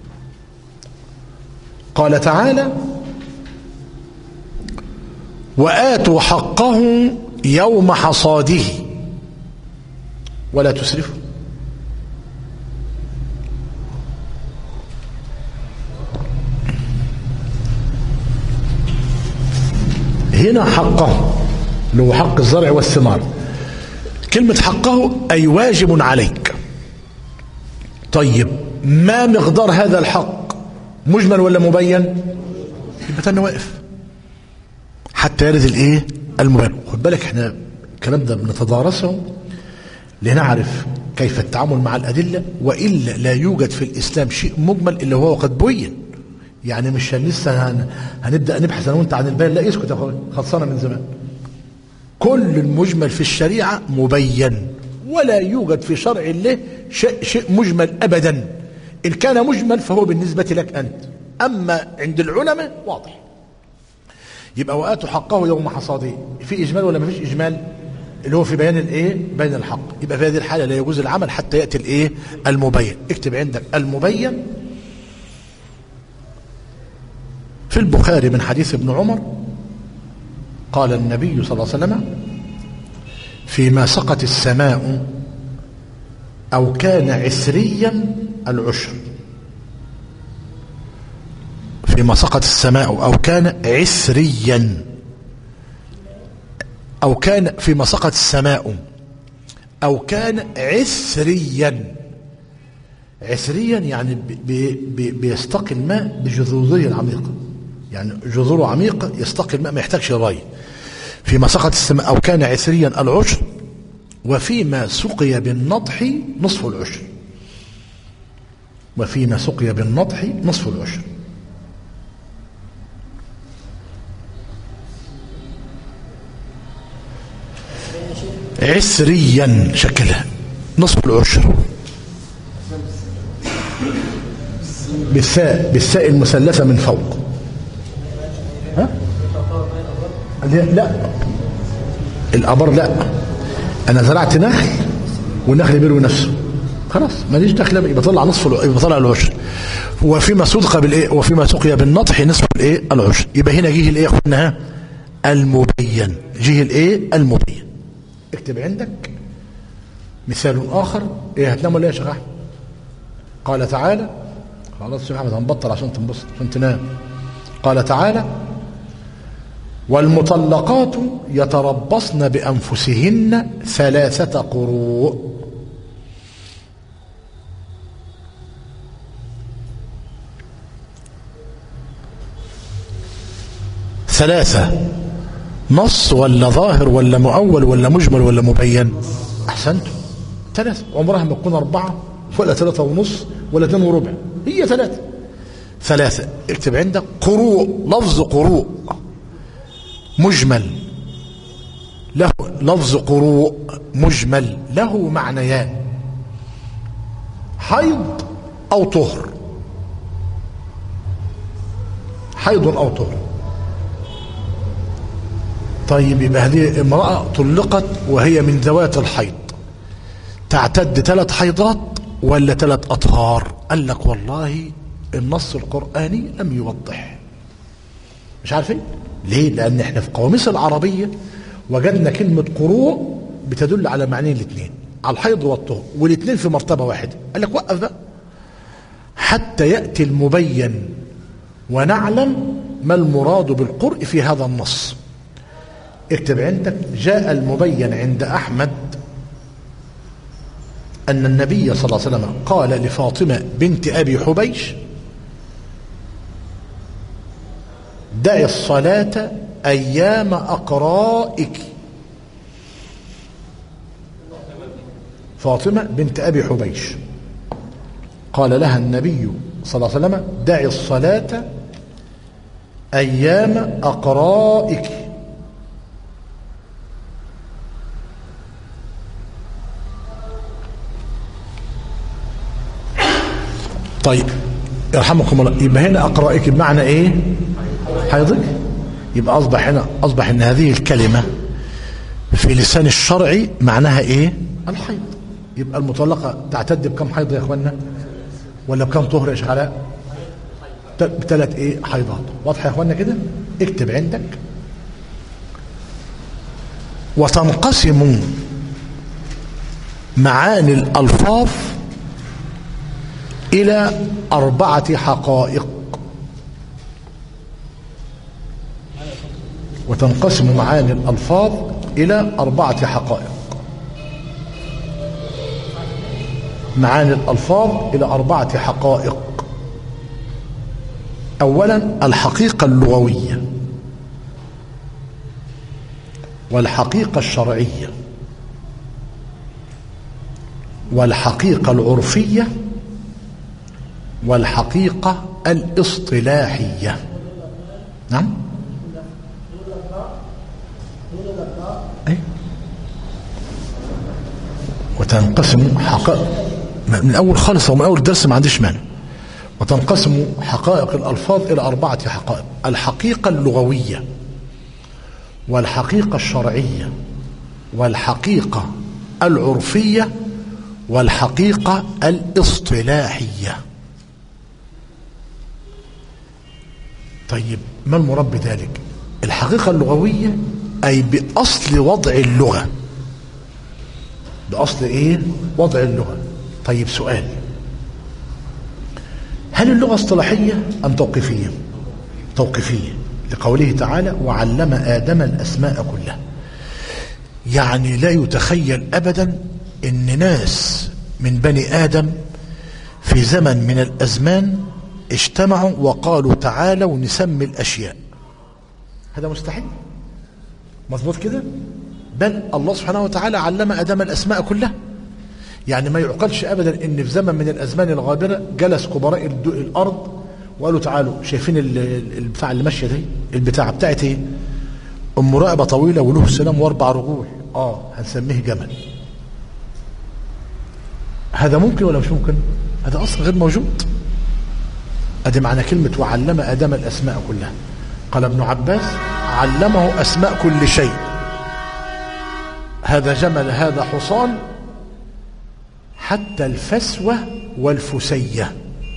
قال تعالى وآتوا حقه يوم حصاده ولا تسرفوا هنا حقه اللي هو حق الزرع والثمار كلمة حقه أي واجب عليك طيب ما مقدار هذا الحق مجمل ولا مبين يبقى تاني واقف حتى يرد الايه المبين خد بالك احنا الكلام ده بنتدارسه لنعرف كيف التعامل مع الأدلة وإلا لا يوجد في الإسلام شيء مجمل إلا هو قد بين يعني مش لسه هن... هنبدأ نبحث أنا وأنت عن البيان لا اسكت يا أخويا خلصانة من زمان كل المجمل في الشريعة مبين ولا يوجد في شرع الله شيء, شيء مجمل أبدا إن كان مجمل فهو بالنسبة لك أنت أما عند العلماء واضح يبقى وآتوا حقه يوم حصاده في إجمال ولا ما فيش إجمال اللي هو في بيان الايه بين الحق يبقى في هذه الحاله لا يجوز العمل حتى ياتي الايه المبين اكتب عندك المبين في البخاري من حديث ابن عمر قال النبي صلى الله عليه وسلم فيما سقت السماء او كان عسريا العشر فيما سقط السماء او كان عسريا أو كان فيما سقط السماء أو كان عسريا عسريا يعني بي بي بيستقي الماء بجذوره العميقة يعني جذوره عميقة يستقي الماء ما يحتاجش ري فيما سقط السماء أو كان عسريا العشر وفيما سقي بالنضح نصف العشر وفيما سقي بالنضح نصف العشر عسريا شكلها نصف العشر بالثاء بالثاء المثلثة من فوق ها؟ لا الأبر لا أنا زرعت نخل والنخل بيروي نفسه خلاص ماليش دخل يبقى بطلع نصف يبقى بطلع العشر وفيما صدق بالايه وفيما سقي بالنطح نصف الايه العشر يبقى هنا جه الايه قلنا المبين جه الايه المبين اكتب عندك مثال آخر ايه هتنام ولا ايه يا شيخ احمد قال تعالى خلاص يا شيخ احمد هنبطل عشان تنبسط عشان تنام قال تعالى والمطلقات يتربصن بأنفسهن ثلاثة قروء ثلاثة نص ولا ظاهر ولا مؤول ولا مجمل ولا مبين احسنتم ثلاثة عمرها ما تكون أربعة ولا ثلاثة ونص ولا اثنين وربع هي ثلاثة ثلاثة اكتب عندك قروء لفظ قروء مجمل له لفظ قروء مجمل له معنيان حيض أو طهر حيض أو طهر طيب يبقى هذه امرأة طلقت وهي من ذوات الحيض تعتد ثلاث حيضات ولا ثلاث أطهار قال لك والله النص القرآني لم يوضح مش عارفين ليه لأن احنا في قواميس العربية وجدنا كلمة قروء بتدل على معنيين الاثنين على الحيض والطهر والاثنين في مرتبة واحدة قال لك وقف بقى حتى يأتي المبين ونعلم ما المراد بالقرء في هذا النص اكتب عندك جاء المبين عند أحمد أن النبي صلى الله عليه وسلم قال لفاطمة بنت أبي حبيش دعي الصلاة أيام أقرائك فاطمة بنت أبي حبيش قال لها النبي صلى الله عليه وسلم دعي الصلاة أيام أقرائك طيب يرحمكم الله يبقى هنا أقرائك بمعنى إيه حيضك يبقى أصبح هنا أصبح إن هذه الكلمة في لسان الشرعي معناها إيه الحيض يبقى المطلقة تعتد بكم حيض يا إخوانا ولا بكم طهر يا شعلاء بثلاث إيه حيضات واضح يا إخوانا كده اكتب عندك وتنقسم معاني الألفاظ إلى أربعة حقائق وتنقسم معاني الألفاظ إلى أربعة حقائق معاني الألفاظ إلى أربعة حقائق أولا الحقيقة اللغوية والحقيقة الشرعية والحقيقة العرفية والحقيقة الاصطلاحية نعم أي وتنقسم حقائق من اول خالص او من اول درس ما عنديش مانع وتنقسم حقائق الالفاظ الى اربعه حقائق الحقيقه اللغويه والحقيقه الشرعيه والحقيقه العرفيه والحقيقه الاصطلاحيه طيب ما المراد بذلك الحقيقه اللغويه اي باصل وضع اللغه باصل ايه وضع اللغه طيب سؤال هل اللغه اصطلاحيه ام توقيفيه توقيفيه لقوله تعالى وعلم ادم الاسماء كلها يعني لا يتخيل ابدا ان ناس من بني ادم في زمن من الازمان اجتمعوا وقالوا تعالوا نسمي الاشياء هذا مستحيل مظبوط كده بل الله سبحانه وتعالى علم ادم الاسماء كلها يعني ما يعقلش ابدا ان في زمن من الازمان الغابره جلس كبراء الد- الارض وقالوا تعالوا شايفين ال- ال- البتاع اللي ماشيه دي البتاعه بتاعت ايه ام رقبه طويله وله سلام واربع رجول اه هنسميه جمل هذا ممكن ولا مش ممكن هذا اصلا غير موجود ادي معنى كلمه وعلم ادم الاسماء كلها قال ابن عباس علمه اسماء كل شيء هذا جمل هذا حصان حتى الفسوة والفسية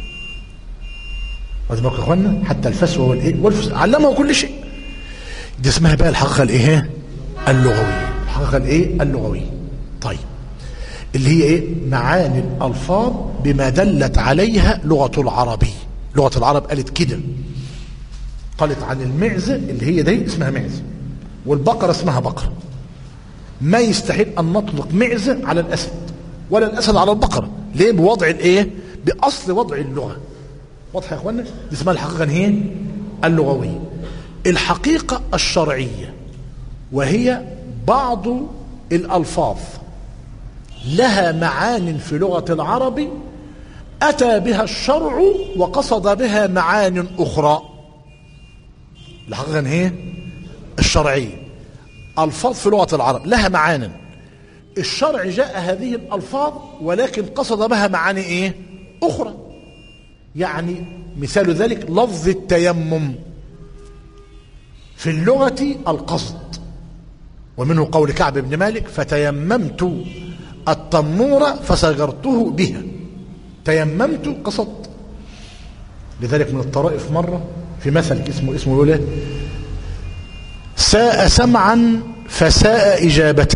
واخد بالك يا اخوانا حتى الفسوة والايه والفسية علمه كل شيء دي اسمها بقى الحقيقة الايه اللغوية الحقيقة الايه اللغوية طيب اللي هي ايه معاني الالفاظ بما دلت عليها لغة العربي لغة العرب قالت كده قالت عن المعزة اللي هي دي اسمها معزة والبقرة اسمها بقرة ما يستحيل ان نطلق معزة على الاسد ولا الاسد على البقرة ليه بوضع الايه باصل وضع اللغة واضح يا اخوانا دي اسمها الحقيقة هي اللغوية الحقيقة الشرعية وهي بعض الالفاظ لها معان في لغة العرب أتى بها الشرع وقصد بها معان أخرى الحقيقة هي الشرعية ألفاظ في لغة العرب لها معان الشرع جاء هذه الألفاظ ولكن قصد بها معاني إيه أخرى يعني مثال ذلك لفظ التيمم في اللغة القصد ومنه قول كعب بن مالك فتيممت التنور فسجرته بها تيممت قصدت لذلك من الطرائف مرة في مثل اسمه اسمه يقول ايه ساء سمعا فساء إجابة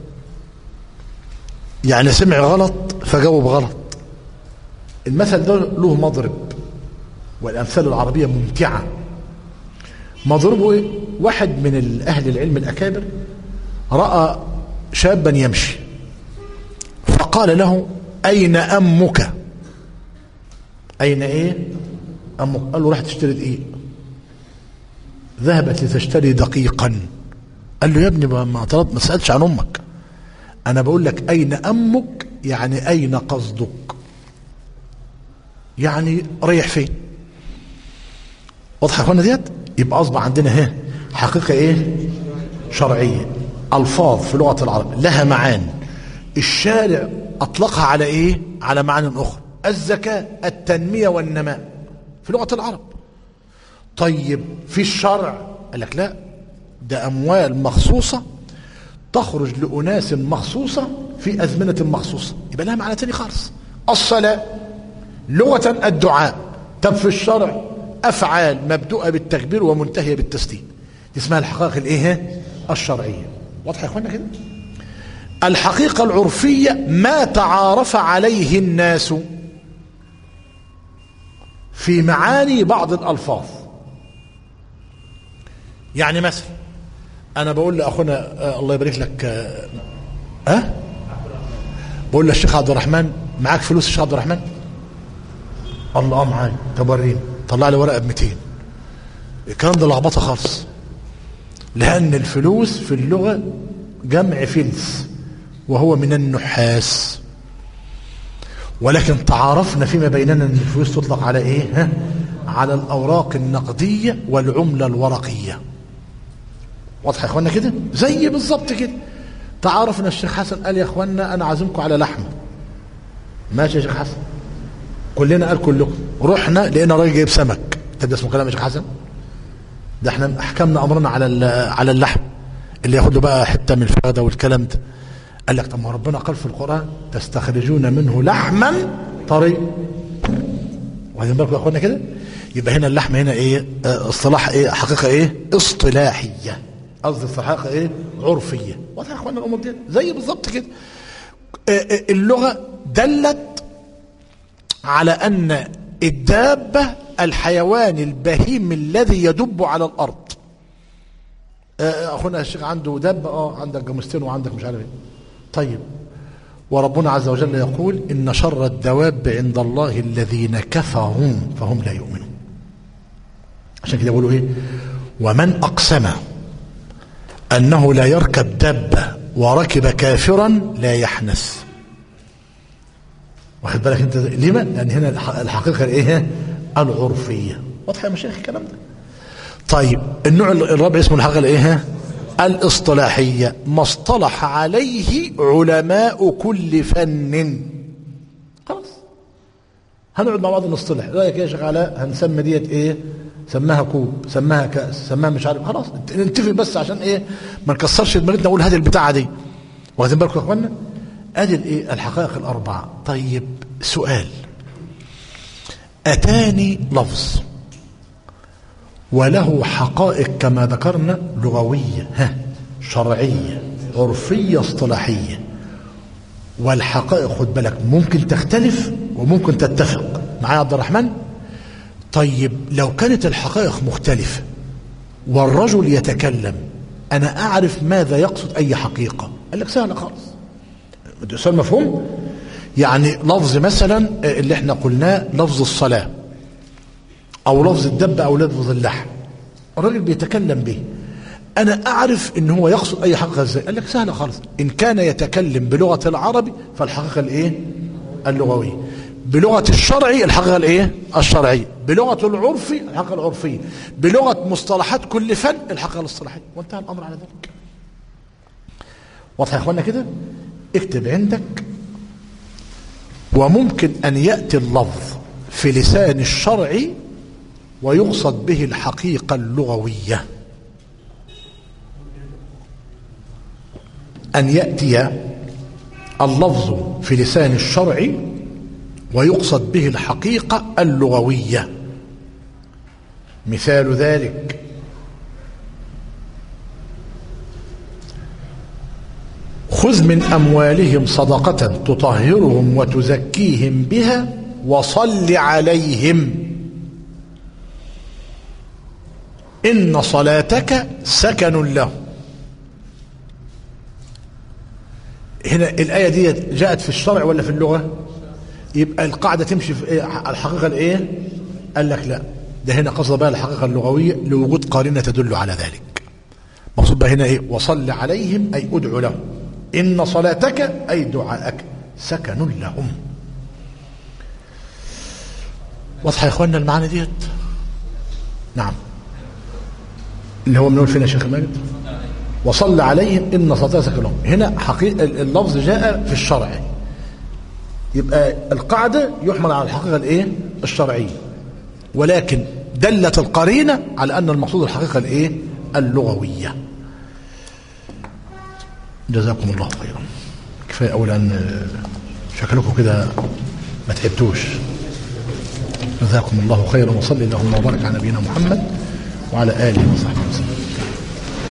يعني سمع غلط فجاوب غلط المثل ده له مضرب والأمثال العربية ممتعة مضربه ايه واحد من أهل العلم الأكابر رأى شابا يمشي فقال له أين أمك أين إيه أمك قال له راح تشتري دقيق ذهبت لتشتري دقيقا قال له يا ابني ما طلب ما سألتش عن أمك أنا بقول لك أين أمك يعني أين قصدك يعني رايح فين واضحة يا اخوانا ديت يبقى أصبح عندنا ها حقيقة إيه شرعية ألفاظ في لغة العرب لها معان الشارع أطلقها على إيه على معان أخرى الزكاة التنمية والنماء في لغة العرب طيب في الشرع قال لك لا ده أموال مخصوصة تخرج لأناس مخصوصة في أزمنة مخصوصة يبقى لها معنى تاني خالص الصلاة لغة الدعاء طب في الشرع أفعال مبدوءة بالتكبير ومنتهية بالتسليم دي اسمها الحقائق الايه الشرعية واضح يا اخوانا كده الحقيقة العرفية ما تعارف عليه الناس في معاني بعض الألفاظ يعني مثلا أنا بقول لأخونا آه الله يبارك لك أه أه؟ بقول للشيخ عبد الرحمن معاك فلوس يا شيخ عبد الرحمن الله معايا طب وريني طلع لي ورقه ب 200 الكلام ده لخبطه خالص لان الفلوس في اللغه جمع فلس وهو من النحاس ولكن تعارفنا فيما بيننا ان الفلوس تطلق على ايه ها؟ على الاوراق النقديه والعمله الورقيه واضح يا اخوانا كده زي بالظبط كده تعرف ان الشيخ حسن قال يا اخوانا انا عازمكم على لحمه ماشي يا شيخ حسن كلنا قال كلكم رحنا لقينا راجل جايب سمك تبدا اسمه كلام يا شيخ حسن ده احنا احكمنا امرنا على ال- على اللحم اللي ياخد له بقى حته من الفخده والكلام ده قال لك طب ما ربنا قال في القران تستخرجون منه لحما طري واخدين بالكم يا اخوانا كده يبقى هنا اللحم هنا ايه آه، اصطلاح ايه حقيقه ايه اصطلاحيه قصدي الصحاقه ايه عرفيه واضح يا اخوانا الامور دي زي بالظبط كده آه، آه، اللغه دلت على ان الدابه الحيوان البهيم الذي يدب على الارض آه، اخونا الشيخ عنده دابه اه عندك جاموستين وعندك مش عارف ايه طيب وربنا عز وجل يقول ان شر الدواب عند الله الذين كفروا فهم لا يؤمنون عشان كده يقولوا ايه ومن اقسم انه لا يركب دابه وركب كافرا لا يحنث واخد بالك انت ليه بقى؟ لان هنا الح- الحقيقه الايه العرفيه واضح يا مشايخ الكلام ده طيب النوع الرابع اسمه الحقيقه الايه الاصطلاحيه ما اصطلح عليه علماء كل فن خلاص هنقعد مع بعض نصطلح رايك يا شيخ علاء هنسمي ديت ايه سماها كوب سماها كاس سماها مش عارف خلاص نتفق بس عشان ايه ما نكسرش دماغنا نقول هذه البتاعه دي واخدين بالكم يا اخوانا ادي الايه الحقائق الاربعه طيب سؤال اتاني لفظ وله حقائق كما ذكرنا لغويه ها شرعيه عرفيه اصطلاحيه والحقائق خد بالك ممكن تختلف وممكن تتفق معايا يا عبد الرحمن طيب لو كانت الحقائق مختلفه والرجل يتكلم انا اعرف ماذا يقصد اي حقيقه قال لك سهله خالص ده سؤال مفهوم يعني لفظ مثلا اللي احنا قلناه لفظ الصلاه او لفظ الدب او لفظ اللحم الراجل بيتكلم به انا اعرف ان هو يقصد اي حقيقه ازاي قال لك سهله خالص ان كان يتكلم بلغه العربي فالحقيقه الايه اللغويه بلغه الشرعي الحقيقه الايه الشرعيه بلغه العرفي الحقيقه العرفيه بلغه مصطلحات كل فن الحقيقه الاصطلاحيه وانتهى الامر على ذلك واضح يا اخوانا كده اكتب عندك وممكن ان ياتي اللفظ في لسان الشرع ويقصد به الحقيقه اللغويه ان ياتي اللفظ في لسان الشرع ويقصد به الحقيقه اللغويه مثال ذلك خذ من اموالهم صدقه تطهرهم وتزكيهم بها وصل عليهم ان صلاتك سكن لهم هنا الايه دي جاءت في الشرع ولا في اللغه يبقى القاعده تمشي في إيه؟ الحقيقه الايه قال لك لا ده هنا قصد بقى الحقيقه اللغويه لوجود قارنه تدل على ذلك مقصود بقى هنا ايه وصل عليهم اي ادعو لهم ان صلاتك اي دعاءك سكن لهم واضحه يا اخواننا المعاني ديت نعم اللي هو بنقول فين يا شيخ ماجد وصل عليهم ان صلاتك سكن لهم هنا حقيقه اللفظ جاء في الشرع يبقى القاعده يحمل على الحقيقه الايه الشرعيه ولكن دلت القرينه على ان المقصود الحقيقه الايه اللغويه جزاكم الله خيرا كفايه اولا شكلكم كده ما تعبتوش جزاكم الله خيرا وصلي اللهم وبارك على نبينا محمد وعلى اله وصحبه وسلم